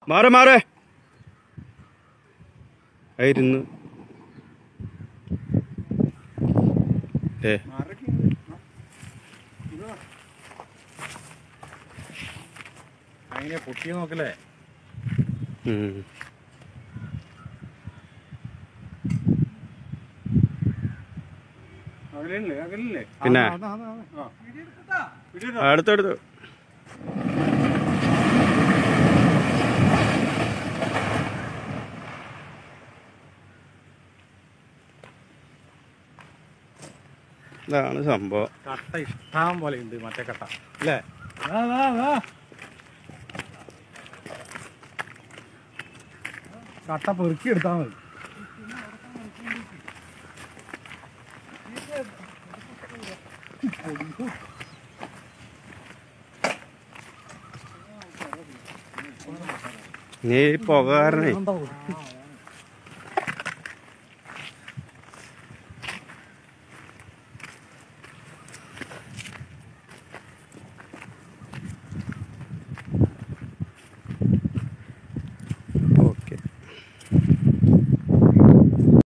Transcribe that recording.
മാറ് മാറ് ആയിരുന്നു ഏ അങ്ങനെ പൊട്ടി നോക്കല്ലേ ഉം. അകലല്ലേ അകലല്ലേ പിന്നെ പിടിയിട്ടോ അടുത്തടുത്ത് ഇതാണ് സംഭവം കട്ട ഇഷ്ടം പോലെ ഉണ്ട് മറ്റേ കട്ട അല്ലേ വാ, വാ, വാ. കട്ട പെറുക്കി എടുത്താൽ മതി നീ പുക കാരണേ എന്താ